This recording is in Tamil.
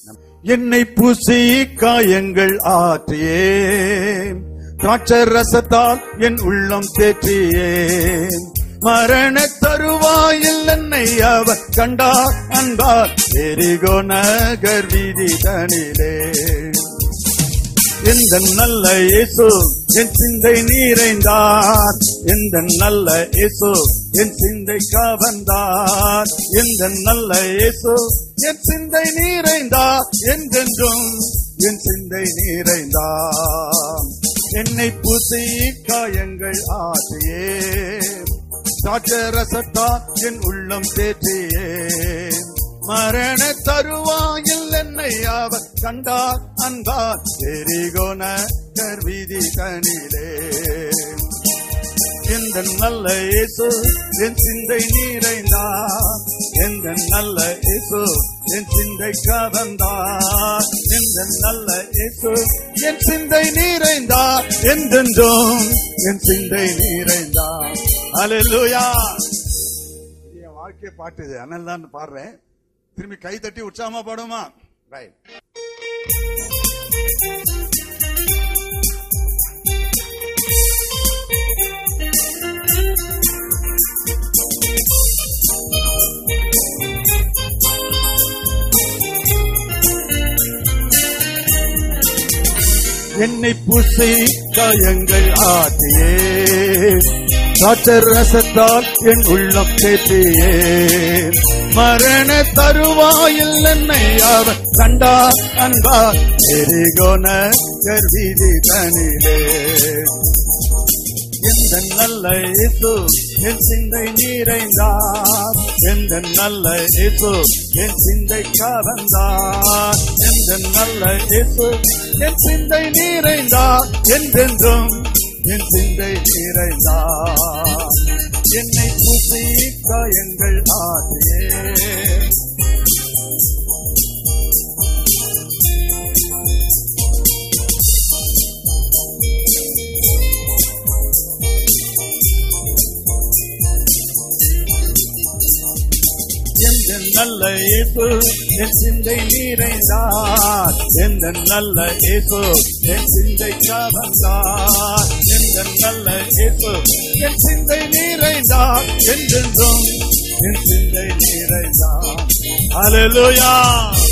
என்னை பூசி காயங்கள் ஆற்றியே திராட்சரசத்தால் என் உள்ளம் தேற்றியே மரண தருவாயில் என்னை அவர் கண்டார் அன்பார் எரிகோ நகர் வீதி தனிலே எந்த நல்ல இயேசு என் சிந்தை நீரைந்தார் எந்த நல்ல இயேசு என் சிந்தை கவர்ந்தார் எந்த நல்ல இயேசு என் சிந்தை நீரைந்தார் என்றென்றும் என் சிந்தை நீரைந்தார் என்னை பூசி காயங்கள் ஆற்றியே சாட்சரசத்தா என் உள்ளம் தேற்றியே மரண தருவாயில் என்னை அவர் கண்டார் அன்பார் எரிகோன கர்வீதி தனிலே எந்த நல்ல இயேசு என் சிந்தை நீரைந்தார் எந்த நல்ல இயேசு என் சிந்தை கவர்ந்தார் எந்த நல்ல இயேசு என் சிந்தை நீரைந்தார் என்றென்றும் என் சிந்தை நீரைந்தார் அல்லேலூயா இது என் வாழ்க்கை பாட்டு இது அதனால தான் பாடுறேன் திரும்பி கை தட்டி உற்சாகமா பாடுமா ரைட் என்னை பூசி காயங்கள் ஆட்டியே காற்றர் ரசத்தால் என் உள்ளம் தேற்றியே மரண தருவாயில் என்னை அவர் கண்டா அன்பா எரிகோன கர்வீதி தனிலே எந்த நல்ல இயேசு என் சிந்தை நீரைந்தார் எந்த நல்ல இயேசு என் சிந்தை கவர்ந்தார் எந்த நல்ல இயேசு என் சிந்தை நீரைந்தார் என்றென்றும் என் சிந்தை நீரைந்தார் என்னை பூசி காயங்கள் ஆற்றியே எந்த நல்ல இயேசு என் சிந்தை நீரைந்தார் எந்த நல்ல இயேசு என் சிந்தை கவர்ந்தார் எந்த நல்ல இயேசு என் சிந்தை நீரைந்தார் என்றென்றும் என் சிந்தை நீரைந்தார் அலலுயா